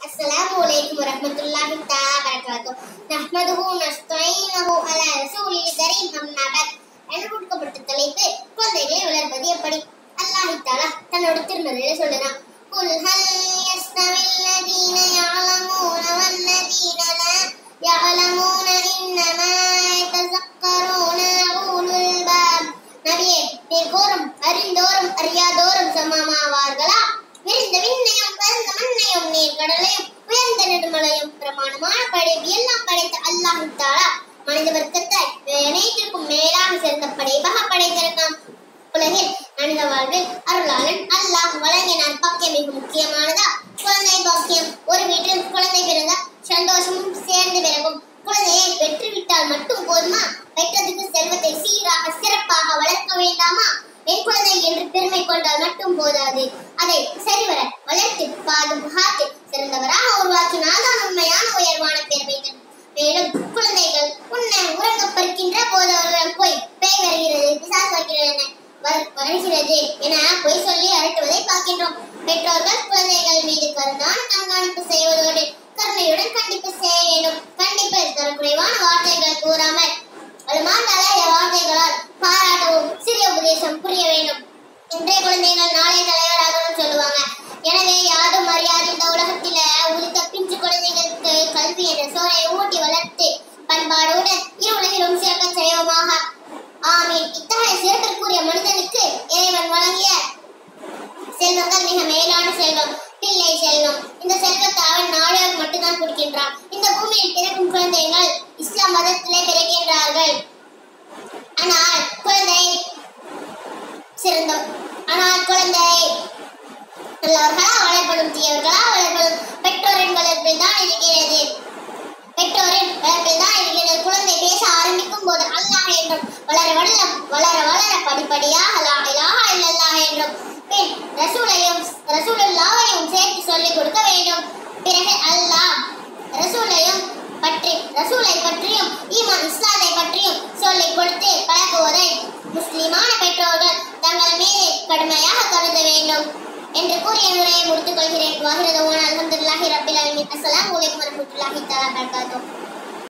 السلام عليكم ورحمة الله تعالى وبركاته نحمده ونستعينه على رسوله الكريم أما بعد என்று கொடுக்கப்பட்ட தலைப்பு குழந்தைகளை வளர்ப்பது எப்படி அல்லாஹ் தாலா தன்னோட திருமறையில சொல்லுறான் قل هل يستوي الذين يعلمون والذين لا يعلمون إنما يتذكرون أولو الباب நபியே நீர் கோரும் அறிந்தோரும் அறியாதோரும் சமமாவார்களா விரிந்த விண்ணையும் பரந்த மண்ணையும் நீர் கடலையும் உயர்ந்த நெடுமலையும் பிரமாணமான படைப்பு எல்லாம் படைத்த அல்லாஹ் தாலா மனித வர்க்கத்தை அனைத்திற்கும் மேலாக சிறந்த படைப்பாக படைத்திருக்கான் உலகில் மனித வாழ்வில் அருளாளன் அல்லாஹ் வழங்கினான் பாக்கியம் மிக முக்கியமானதா குழந்தை பாக்கியம் ஒரு வீட்டில் குழந்தை பிறந்தா சந்தோஷமும் சேர்ந்து பிறகும் குழந்தையை பெற்றுவிட்டால் மட்டும் போதுமா பெற்றதுக்கு செல்வத்தை சீராக சிறப்பாக வளர்க்க வேண்டாமா என் குழந்தை என்று பெருமை கொண்டால் மட்டும் போதாது அதை சரிவர வளர்த்து பாதுகாத்து சிறந்தவராக உருவாக்கினால் தான் உண்மையான உயர்வான பெருமை தரும். மேலும் குழந்தைகள் உன்னை உறங்க பறிக்கின்ற போது அவர்கள் போய் பேய் வருகிறது பிசாசு வருகிறது என வரு- வருகிறது என பொய் சொல்லி அரட்டுவதை பார்க்கின்றோம் பெற்றோர்கள் குழந்தைகள் மீது கருதான கண்காணிப்பு செய்வதோடு கருணையுடன் கண்டிப்பு செய்ய வேண்டும் கண்டிப்பில் தரக்குறைவான வார்த்தைகள் கூறாமல் வலுமான நல்ல வார்த்தைகளால் பாராட்டவும் சிறிய உபதேசம் புரிய வேண்டும் இன்றைய குழந்தைகள் நாளை தலைவராகவும் சொல்லுவாங்க எனவே யாரும் அறியாத இந்த உலகத்தில உதித்த பிஞ்சு குழந்தைகளுக்கு கல்வி என்ற சோரை ஊட்டி வளர்த்து பண்பாடோடு இரு உலகிலும் சிறக்க செய்வோமாக ஆமீன் இத்தகைய சிறப்பிற்குரிய மனிதனுக்கு இறைவன் வழங்கிய செல்வங்கள் மிக மேலான செல்வம் பிள்ளை செல்வம் இந்த செல்வத்தை அவன் நாடார் மட்டும்தான் கொடுக்கின்றான் இந்த பூமியில் பிறக்கும் குழந்தைகள் இஸ்லாம் மதத்திலே பிறக்கின்றார்கள் ஆனால் குழந்தை சிறந்த ஆனால் குழந்தை நல்லவர்களா வளர்ப்படும் தீயவர்களா வளர்ப்படும் பெற்றோரின் வளர்ப்பில் தான் இருக்கிறது பெற்றோரின் வளர்ப்பில் தான் இருக்கிறது குழந்தை பேச ஆரம்பிக்கும் போது அல்லாஹ் என்றும் வளர வளர வளர வளர படிப்படியாக லா இலாஹ இல்லல்லாஹ் என்றும் பின் ரசூலையும் ரசூலுல்லாவையும் சேர்த்து சொல்லிக் கொடுக்க வேண்டும் பிறகு அல்லாஹ் ரசூலையும் பற்றி ரசூலை பற்றியும் ஈமான் இஸ்லாத்தை பற்றியும் சொல்லிக் கொடுத்து பழகுவதை முஸ்லிமான பெற்றோர்கள் தங்கள் மீது கடுமையாக கருத வேண்டும் என்று கூறிய உரையை முடித்துக் கொள்கிறேன் வாகிரதவான அல்ஹம்துலில்லாஹி ரப்பில் ஆலமீன் அஸ்ஸலாமு அலைக்கும் வரஹ்மத்துல்லாஹி தஆலா வபரகாத்துஹு